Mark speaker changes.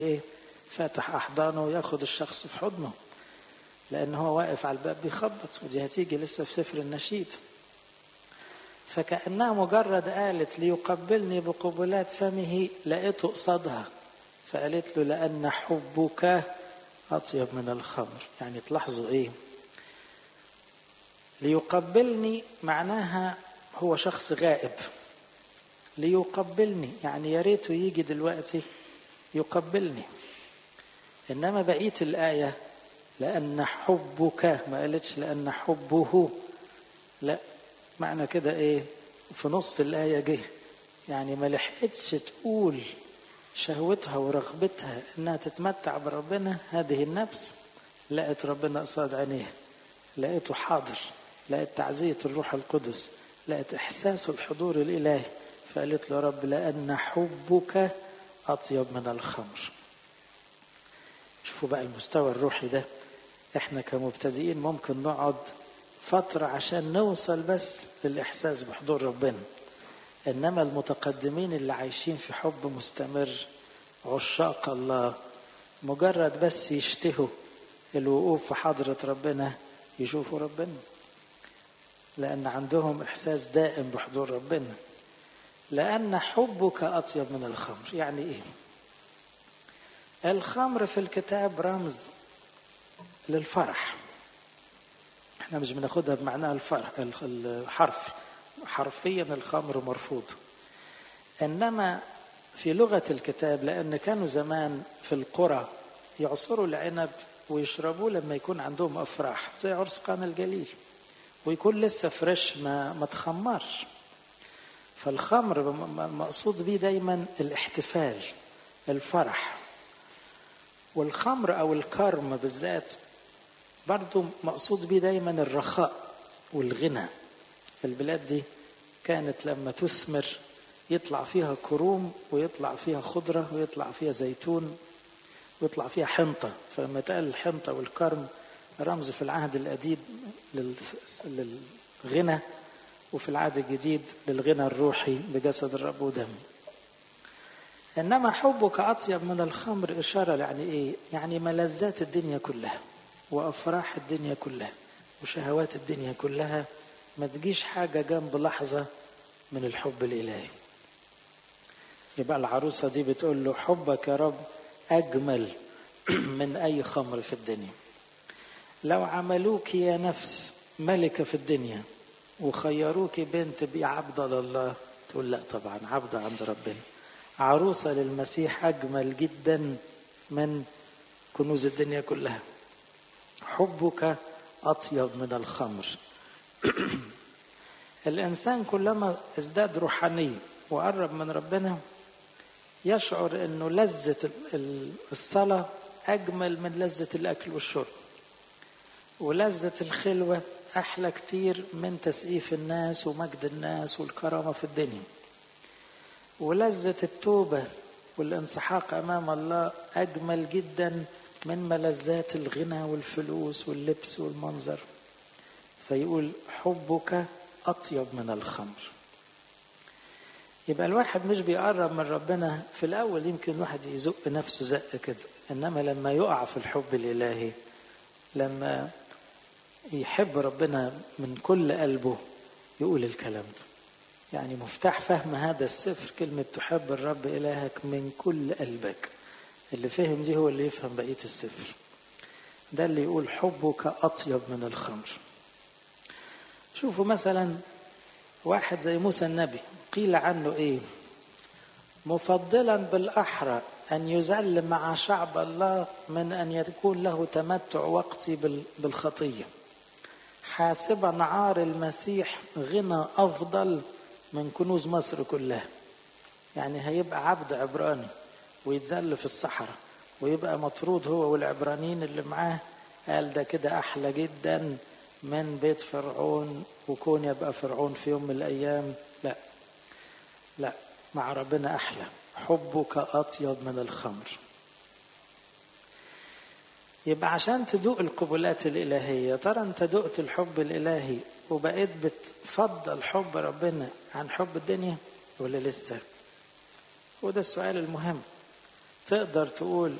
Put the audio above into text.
Speaker 1: ايه فاتح احضانه وياخد الشخص في حضنه لان هو واقف على الباب بيخبط ودي هتيجي لسه في سفر النشيد فكانها مجرد قالت ليقبلني بقبلات فمه لقيته قصادها فقالت له لان حبك اطيب من الخمر يعني تلاحظوا ايه ليقبلني معناها هو شخص غائب ليقبلني يعني يا ريته يجي دلوقتي يقبلني انما بقيه الايه لان حبك ما قالتش لان حبه لا معنى كده ايه في نص الايه جه يعني ما لحقتش تقول شهوتها ورغبتها انها تتمتع بربنا هذه النفس لقت ربنا قصاد عينيها لقيته حاضر لقت تعزيه الروح القدس لقت احساس الحضور الالهي فقالت له رب لان حبك اطيب من الخمر شوفوا بقى المستوى الروحي ده احنا كمبتدئين ممكن نقعد فترة عشان نوصل بس للإحساس بحضور ربنا إنما المتقدمين اللي عايشين في حب مستمر عشاق الله مجرد بس يشتهوا الوقوف في حضرة ربنا يشوفوا ربنا لأن عندهم إحساس دائم بحضور ربنا لأن حبك أطيب من الخمر يعني إيه الخمر في الكتاب رمز للفرح احنا مش بناخدها بمعناها الفرح الحرف حرفيا الخمر مرفوض انما في لغه الكتاب لان كانوا زمان في القرى يعصروا العنب ويشربوه لما يكون عندهم افراح زي عرس قانا الجليل ويكون لسه فريش ما ما تخمرش فالخمر مقصود بيه دايما الاحتفال الفرح والخمر او الكرم بالذات برضو مقصود بيه دايما الرخاء والغنى البلاد دي كانت لما تثمر يطلع فيها كروم ويطلع فيها خضرة ويطلع فيها زيتون ويطلع فيها حنطة فلما تقال الحنطة والكرم رمز في العهد القديم للغنى وفي العهد الجديد للغنى الروحي بجسد الرب ودمه انما حبك اطيب من الخمر اشاره يعني ايه يعني ملذات الدنيا كلها وافراح الدنيا كلها وشهوات الدنيا كلها ما تجيش حاجه جنب لحظه من الحب الالهي يبقى العروسه دي بتقول له حبك يا رب اجمل من اي خمر في الدنيا لو عملوك يا نفس ملكه في الدنيا وخيروك بنت بي عبد لله تقول لا طبعا عبد عند ربنا عروسه للمسيح اجمل جدا من كنوز الدنيا كلها حبك اطيب من الخمر الانسان كلما ازداد روحانيه وقرب من ربنا يشعر انه لذه الصلاه اجمل من لذه الاكل والشرب ولذه الخلوه احلى كتير من تسقيف الناس ومجد الناس والكرامه في الدنيا ولذه التوبه والانسحاق امام الله اجمل جدا من ملذات الغنى والفلوس واللبس والمنظر فيقول حبك اطيب من الخمر يبقى الواحد مش بيقرب من ربنا في الاول يمكن الواحد يزق نفسه زق كده انما لما يقع في الحب الالهي لما يحب ربنا من كل قلبه يقول الكلام ده يعني مفتاح فهم هذا السفر كلمة تحب الرب إلهك من كل قلبك اللي فهم دي هو اللي يفهم بقية السفر ده اللي يقول حبك أطيب من الخمر شوفوا مثلا واحد زي موسى النبي قيل عنه ايه مفضلا بالأحرى أن يذل مع شعب الله من أن يكون له تمتع وقتي بالخطية حاسبا عار المسيح غنى أفضل من كنوز مصر كلها يعني هيبقى عبد عبراني ويتذل في الصحراء ويبقى مطرود هو والعبرانيين اللي معاه قال ده كده أحلى جدا من بيت فرعون وكون يبقى فرعون في يوم من الأيام لا لا مع ربنا أحلى حبك أطيب من الخمر يبقى عشان تدوق القبلات الإلهية ترى أنت دقت الحب الإلهي وبقيت بتفضل حب ربنا عن حب الدنيا ولا لسه هو ده السؤال المهم تقدر تقول